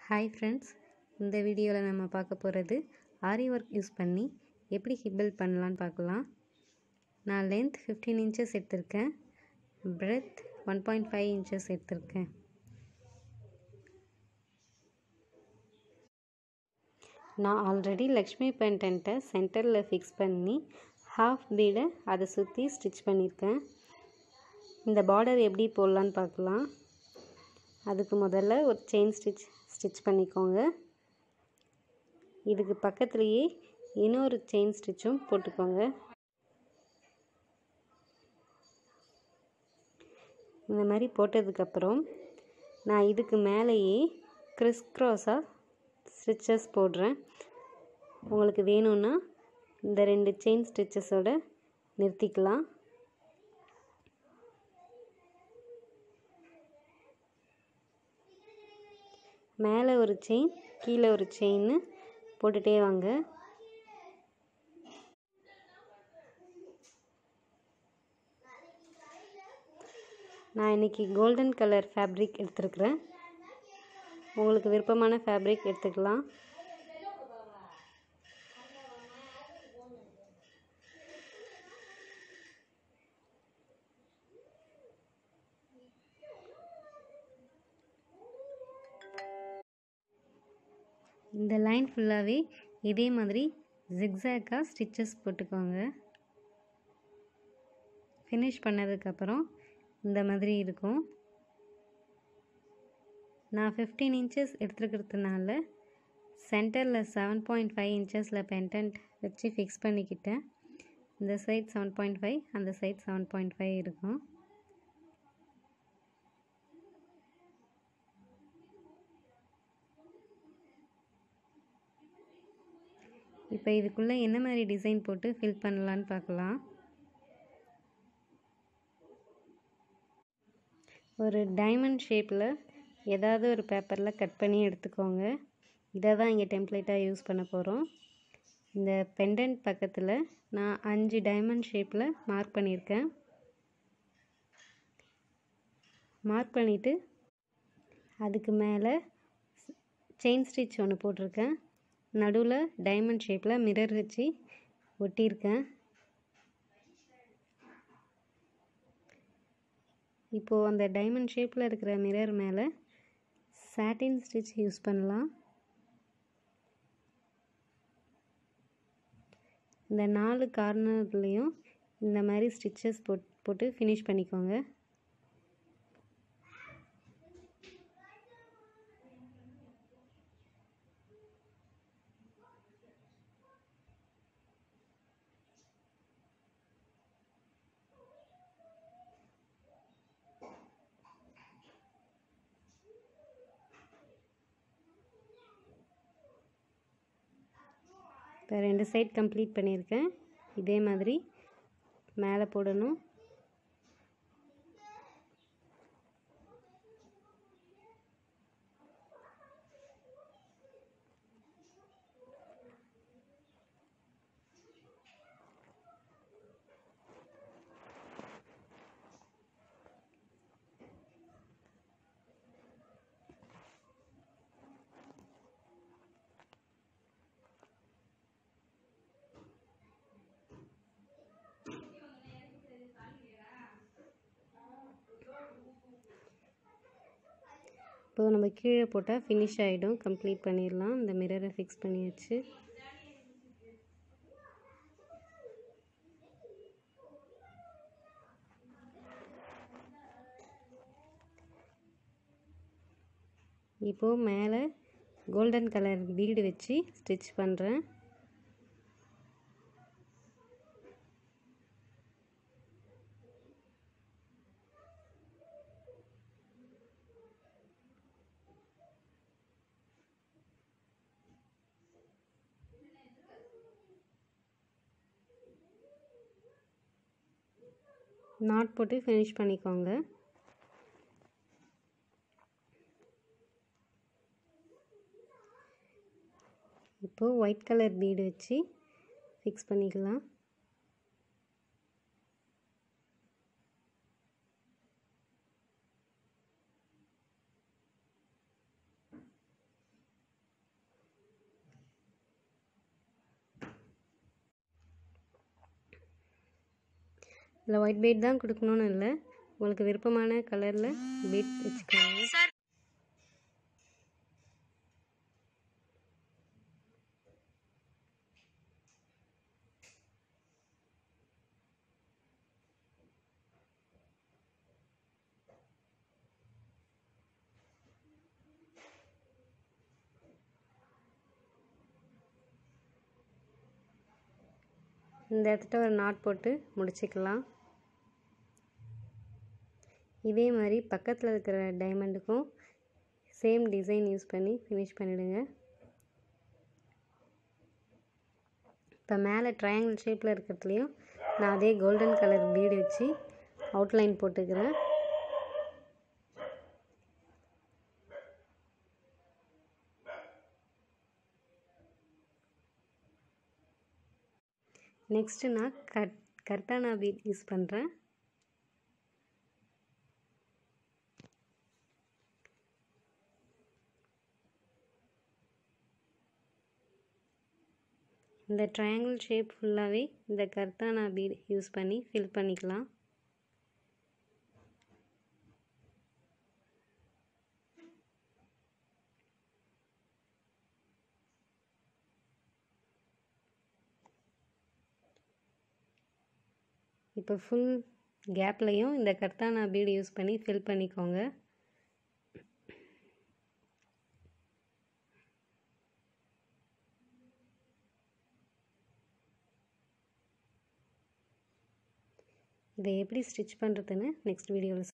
hi friends இந்த வீடியோவில் நம்ம பார்க்க போகிறது ஆரி ஒர்க் யூஸ் பண்ணி எப்படி ஹிப்பிள் பண்ணலான்னு பார்க்கலாம் நான் லென்த் ஃபிஃப்டீன் இன்ச்சஸ் எடுத்திருக்கேன் breadth one point five inches எடுத்திருக்கேன் நான் ஆல்ரெடி லக்ஷ்மி பென்டென்ட்டை சென்டரில் ஃபிக்ஸ் பண்ணி ஹாஃப் பீடை அதை சுற்றி ஸ்டிச் பண்ணியிருக்கேன் இந்த பார்டர் எப்படி போடலான்னு பார்க்கலாம் அதுக்கு முதல்ல ஒரு செயின் ஸ்டிச் ஸ்டிச் பண்ணிக்கோங்க இதுக்கு பக்கத்துலேயே இன்னொரு செயின் ஸ்டிச்சும் போட்டுக்கோங்க இந்த மாதிரி போட்டதுக்கப்புறம் நான் இதுக்கு மேலேயே கிறிஸ் க்ராஸாக ஸ்டிச்சஸ் போடுறேன் உங்களுக்கு வேணும்னா இந்த ரெண்டு செயின் ஸ்டிச்சஸோட நிறுத்திக்கலாம் மேலே ஒரு செயின் கீழே ஒரு செயின் போட்டுகிட்டே வாங்க நான் இன்றைக்கி கோல்டன் கலர் ஃபேப்ரிக் எடுத்துருக்குறேன் உங்களுக்கு விருப்பமான ஃபேப்ரிக் எடுத்துக்கலாம் இந்த லைன் ஃபுல்லாகவே இதே மாதிரி ஜிக்ஸாக்காக ஸ்டிச்சஸ் போட்டுக்கோங்க ஃபினிஷ் பண்ணதுக்கப்புறம் இந்த மாதிரி இருக்கும் நான் ஃபிஃப்டீன் இன்ச்சஸ் எடுத்துருக்கிறதுனால சென்டரில் செவன் பாயிண்ட் ஃபைவ் இன்ச்சஸில் பென்டன்ட் வச்சு ஃபிக்ஸ் பண்ணிக்கிட்டேன் இந்த சைட் செவன் பாயிண்ட் ஃபைவ் அந்த சைட் செவன் பாயிண்ட் ஃபைவ் இருக்கும் இப்போ இதுக்குள்ளே என்ன மாதிரி டிசைன் போட்டு ஃபில் பண்ணலான்னு பார்க்கலாம் ஒரு டைமண்ட் ஷேப்பில் ஏதாவது ஒரு பேப்பரில் கட் பண்ணி எடுத்துக்கோங்க இதை தான் இங்கே டெம்ப்ளேட்டாக யூஸ் பண்ண போகிறோம் இந்த பெண்டன்ட் பக்கத்தில் நான் அஞ்சு டைமண்ட் ஷேப்பில் மார்க் பண்ணியிருக்கேன் மார்க் பண்ணிவிட்டு அதுக்கு மேலே செயின் ஸ்டிச் ஒன்று போட்டிருக்கேன் நடுவில் டைமண்ட் ஷேப்பில் மிரர் வச்சு ஒட்டியிருக்கேன் இப்போது அந்த டைமண்ட் ஷேப்பில் இருக்கிற மிரர் மேலே சாட்டின் ஸ்டிச் யூஸ் பண்ணலாம் இந்த நாலு கார்னர்லேயும் இந்த மாதிரி ஸ்டிச்சஸ் போட் போட்டு ஃபினிஷ் பண்ணிக்கோங்க இப்போ ரெண்டு சைட் கம்ப்ளீட் பண்ணியிருக்கேன் இதே மாதிரி மேலே போடணும் இப்போது நம்ம கீழே போட்டால் ஃபினிஷ் ஆகிடும் கம்ப்ளீட் பண்ணிடலாம் இந்த மிரரை ஃபிக்ஸ் பண்ணியாச்சு இப்போது மேலே கோல்டன் கலர் பீடு வச்சு ஸ்டிச் பண்ணுறேன் நாட் போட்டு ஃபினிஷ் பண்ணிக்கோங்க இப்போது ஒயிட் கலர் பீடு வச்சு ஃபிக்ஸ் பண்ணிக்கலாம் இல்லை ஒயிட் பீட் தான் கொடுக்கணும்னு இல்லை உங்களுக்கு விருப்பமான கலரில் பீட் வச்சுக்கோங்க இந்த இடத்துல ஒரு நாட் போட்டு முடிச்சுக்கலாம் இதே மாதிரி பக்கத்தில் இருக்கிற டைமண்டுக்கும் சேம் டிசைன் யூஸ் பண்ணி ஃபினிஷ் பண்ணிவிடுங்க இப்போ மேலே ட்ரையாங்கிள் ஷேப்பில் இருக்கிறதுலையும் நான் அதே கோல்டன் கலர் பீடு வச்சு அவுட்லைன் போட்டுக்கிறேன் நெக்ஸ்ட்டு நான் கட் கர்தானா பீட் யூஸ் பண்ணுறேன் இந்த ட்ரையாங்கிள் ஷேப் ஃபுல்லாகவே இந்த கர்தானா பீட் யூஸ் பண்ணி ஃபில் பண்ணிக்கலாம் இப்போ ஃபுல் கேப்லேயும் இந்த கர்தானா பீடு யூஸ் பண்ணி ஃபில் பண்ணிக்கோங்க இதை எப்படி ஸ்டிச் பண்ணுறதுன்னு நெக்ஸ்ட் வீடியோவில்